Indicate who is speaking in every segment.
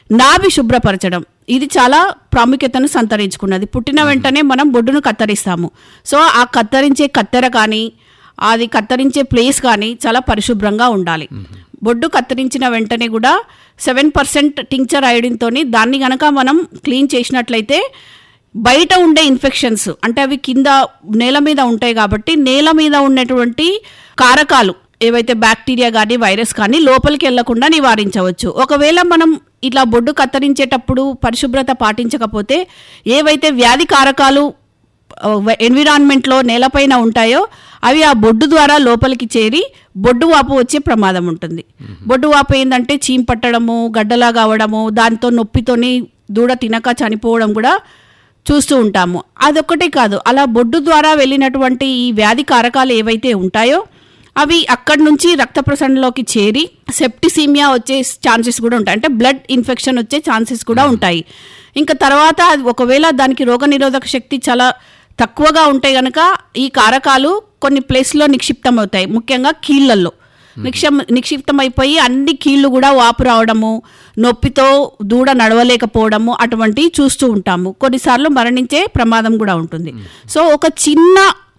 Speaker 1: నాభి శుభ్రపరచడం ఇది చాలా ప్రాముఖ్యతను సంతరించుకున్నది పుట్టిన వెంటనే మనం బొడ్డును కత్తిరిస్తాము సో ఆ కత్తిరించే కత్తెర కానీ అది కత్తిరించే ప్లేస్ కానీ చాలా పరిశుభ్రంగా ఉండాలి బొడ్డు కత్తిరించిన వెంటనే కూడా సెవెన్ పర్సెంట్ టింక్చర్ అయోడిన్తోని దాన్ని గనక మనం క్లీన్ చేసినట్లయితే బయట ఉండే ఇన్ఫెక్షన్స్ అంటే అవి కింద నేల మీద ఉంటాయి కాబట్టి నేల మీద ఉన్నటువంటి కారకాలు ఏవైతే బ్యాక్టీరియా కానీ వైరస్ కానీ లోపలికి వెళ్లకుండా నివారించవచ్చు ఒకవేళ మనం ఇట్లా బొడ్డు కత్తిరించేటప్పుడు పరిశుభ్రత పాటించకపోతే ఏవైతే వ్యాధి కారకాలు ఎన్విరాన్మెంట్లో నేలపైన ఉంటాయో అవి ఆ బొడ్డు ద్వారా లోపలికి చేరి బొడ్డు వాపు వచ్చే ప్రమాదం ఉంటుంది బొడ్డు వాపు ఏంటంటే చీమ్ పట్టడము గడ్డలాగా అవడము దాంతో నొప్పితోని దూడ తినక చనిపోవడం కూడా చూస్తూ ఉంటాము అదొక్కటే కాదు అలా బొడ్డు ద్వారా వెళ్ళినటువంటి ఈ వ్యాధి కారకాలు ఏవైతే ఉంటాయో అవి అక్కడి నుంచి రక్త ప్రసరణలోకి చేరి సెప్టిసీమియా వచ్చే ఛాన్సెస్ కూడా ఉంటాయి అంటే బ్లడ్ ఇన్ఫెక్షన్ వచ్చే ఛాన్సెస్ కూడా ఉంటాయి ఇంకా తర్వాత అది ఒకవేళ దానికి రోగనిరోధక శక్తి చాలా తక్కువగా ఉంటే గనక ఈ కారకాలు కొన్ని ప్లేస్లో నిక్షిప్తం అవుతాయి ముఖ్యంగా కీళ్ళల్లో నిక్షం నిక్షిప్తమైపోయి అన్ని కీళ్ళు కూడా వాపు రావడము నొప్పితో దూడ నడవలేకపోవడము అటువంటివి చూస్తూ ఉంటాము కొన్నిసార్లు మరణించే ప్రమాదం కూడా ఉంటుంది సో ఒక చిన్న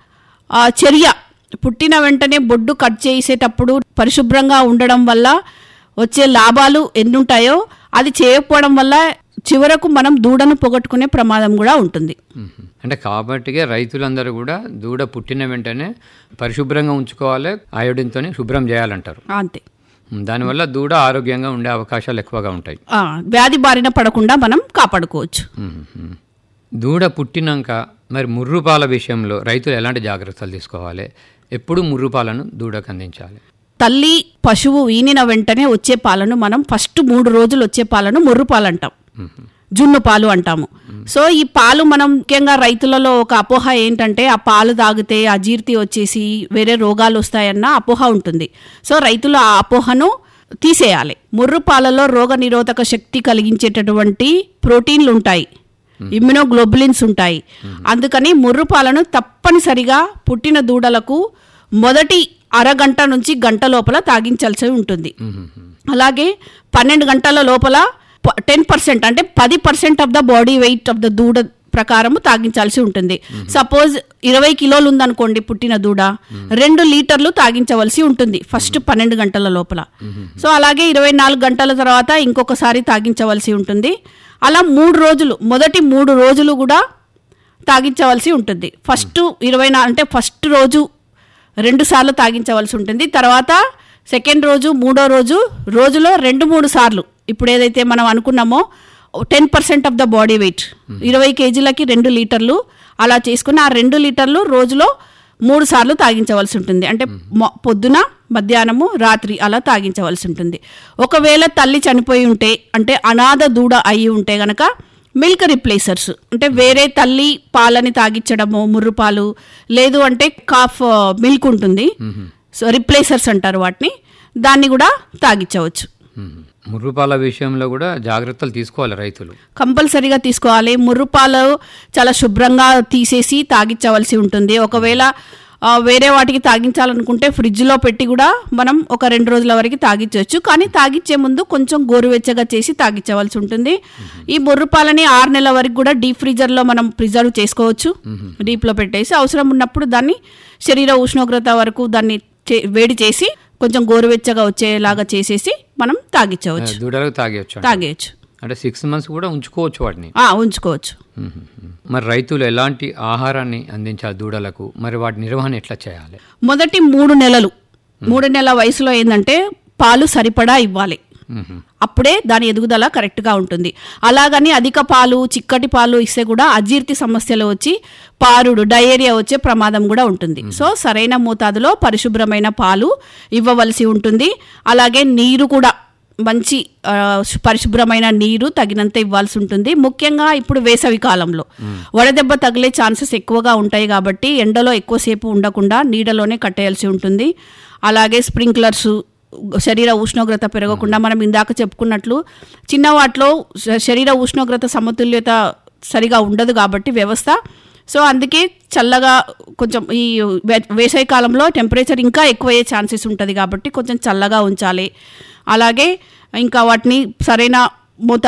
Speaker 1: ఆ, చర్య పుట్టిన వెంటనే బొడ్డు కట్ చేసేటప్పుడు పరిశుభ్రంగా ఉండడం వల్ల వచ్చే లాభాలు ఎన్నుంటాయో అది చేయకపోవడం వల్ల చివరకు మనం దూడను పొగట్టుకునే ప్రమాదం కూడా ఉంటుంది
Speaker 2: మ్మ్. అంటే కాబట్టిగా రైతులందరూ కూడా దూడ పుట్టిన వెంటనే పరిశుభ్రంగా ఉంచుకోవాలి అయోడిన్తో శుభ్రం చేయాలంటారు
Speaker 1: అంతే
Speaker 2: మ్మ్. దానివల్ల దూడ ఆరోగ్యంగా ఉండే అవకాశాలు ఎక్కువగా ఉంటాయి
Speaker 1: ఆ, వ్యాధి బారిన పడకుండా మనం కాపాడుకోవచ్చు
Speaker 2: మ్మ్. దూడ పుట్టినాక మరి ముర్రుపాల విషయంలో రైతులు ఎలాంటి జాగ్రత్తలు తీసుకోవాలి ఎప్పుడు ముర్రుపాలను దూడకు అందించాలి
Speaker 1: తల్లి పశువు ఈనిన వెంటనే వచ్చే పాలను మనం ఫస్ట్ మూడు రోజులు వచ్చే పాలను ముర్రు పాలు అంటాం జున్ను పాలు అంటాము సో ఈ పాలు మనం ముఖ్యంగా రైతులలో ఒక అపోహ ఏంటంటే ఆ పాలు తాగితే అజీర్తి వచ్చేసి వేరే రోగాలు వస్తాయన్న అపోహ ఉంటుంది సో రైతులు ఆ అపోహను తీసేయాలి ముర్రు పాలలో రోగ నిరోధక శక్తి కలిగించేటటువంటి ప్రోటీన్లు ఉంటాయి ఇమ్యునోగ్లోబులిన్స్ ఉంటాయి అందుకని ముర్రు పాలను తప్పనిసరిగా పుట్టిన దూడలకు మొదటి అరగంట నుంచి గంట లోపల తాగించాల్సి ఉంటుంది అలాగే పన్నెండు గంటల లోపల టెన్ పర్సెంట్ అంటే పది percent of the body weight of the దూడ ప్రకారము తాగించాల్సి ఉంటుంది సపోజ్ ఇరవై కిలోలు ఉందనుకోండి పుట్టిన దూడ రెండు లీటర్లు తాగించవలసి ఉంటుంది ఫస్ట్ పన్నెండు గంటల లోపల సో అలాగే ఇరవై నాలుగు గంటల తర్వాత ఇంకొకసారి తాగించవలసి ఉంటుంది అలా మూడు రోజులు మొదటి మూడు రోజులు కూడా తాగించవలసి ఉంటుంది ఫస్ట్ ఇరవై నా అంటే ఫస్ట్ రోజు రెండు సార్లు తాగించవలసి ఉంటుంది తర్వాత సెకండ్ రోజు మూడో రోజు రోజులో రెండు మూడు సార్లు ఇప్పుడు ఏదైతే మనం అనుకున్నామో ten percent of the body weight ఇరవై కేజీలకి రెండు లీటర్లు అలా చేసుకుని ఆ రెండు లీటర్లు రోజులో మూడు సార్లు తాగించవలసి ఉంటుంది అంటే మొ- పొద్దున మధ్యాహ్నము రాత్రి అలా తాగించవలసి ఉంటుంది ఒకవేళ తల్లి చనిపోయి ఉంటే అంటే అనాథ దూడ అయి ఉంటే గనక మిల్క్ రిప్లేసర్స్ అంటే వేరే తల్లి పాలని తాగించడము ముర్రు పాలు లేదు అంటే కాఫ్ మిల్క్ ఉంటుంది సో రిప్లేసర్స్ అంటారు వాటిని దాన్ని కూడా తాగించవచ్చు
Speaker 2: మ్మ్. ముర్రుపాల విషయంలో కూడా జాగ్రత్తలు తీసుకోవాలి రైతులు
Speaker 1: కంపల్సరీగా తీసుకోవాలి ముర్రుపాలు చాలా శుభ్రంగా తీసేసి తాగించవలసి ఉంటుంది ఒకవేళ ఆ, వేరే వాటికి తాగించాలనుకుంటే ఫ్రిడ్జ్లో పెట్టి కూడా మనం ఒక రెండు రోజుల వరకు తాగించవచ్చు కానీ తాగించే ముందు కొంచెం గోరువెచ్చగా చేసి తాగించవలసి ఉంటుంది ఈ ముర్రుపాలని ఆరు నెలల వరకు కూడా డీప్ ఫ్రీజర్లో మనం ప్రిజర్వ్ చేసుకోవచ్చు డీప్లో పెట్టేసి అవసరం ఉన్నప్పుడు దాన్ని శరీర ఉష్ణోగ్రత వరకు దాన్ని చే- వేడి చేసి కొంచెం గోరువెచ్చగా వచ్చేలాగా చేసేసి మనం తాగించవచ్చు
Speaker 2: దూడలకు తాగేయచ్చు అంట.
Speaker 1: తాగేయచ్చు
Speaker 2: అంటే సిక్స్ మంత్స్ కూడా ఉంచుకోవచ్చు వాటిని
Speaker 1: ఆ, ఉంచుకోవచ్చు
Speaker 2: మ్మ్. మరి రైతులు ఎలాంటి ఆహారాన్ని అందించాలి దూడలకు మరి వాటి నిర్వహణ ఎట్లా చేయాలి
Speaker 1: మొదటి మూడు నెలలు మూడు నెలల వయసులో ఏంటంటే పాలు సరిపడా ఇవ్వాలి
Speaker 2: మ్మ్.
Speaker 1: అప్పుడే దాని ఎదుగుదల కరెక్ట్గా ఉంటుంది అలాగని అధిక పాలు చిక్కటి పాలు ఇస్తే కూడా అజీర్తి సమస్యలు వచ్చి పారుడు డయేరియా వచ్చే ప్రమాదం కూడా ఉంటుంది సో సరైన మోతాదులో పరిశుభ్రమైన పాలు ఇవ్వవలసి ఉంటుంది అలాగే నీరు కూడా మంచి ఆ, పరిశుభ్రమైన నీరు తగినంత ఇవ్వాల్సి ఉంటుంది ముఖ్యంగా ఇప్పుడు వేసవి కాలంలో వడదెబ్బ తగిలే ఛాన్సెస్ ఎక్కువగా ఉంటాయి కాబట్టి ఎండలో ఎక్కువసేపు ఉండకుండా నీడలోనే కట్టేయాల్సి ఉంటుంది అలాగే స్ప్రింక్లర్స్ శరీర ఉష్ణోగ్రత పెరగకుండా మనం ఇందాక చెప్పుకున్నట్లు చిన్న వాటిలో శ- శరీర ఉష్ణోగ్రత సమతుల్యత సరిగా ఉండదు కాబట్టి వ్యవస్థ సో అందుకే చల్లగా కొంచెం ఈ వే- వేసవి కాలంలో టెంపరేచర్ ఇంకా ఎక్కువ అయ్యే ఛాన్సెస్ ఉంటుంది కాబట్టి కొంచెం చల్లగా ఉంచాలి అలాగే ఇంకా వాటిని సరైన మోతా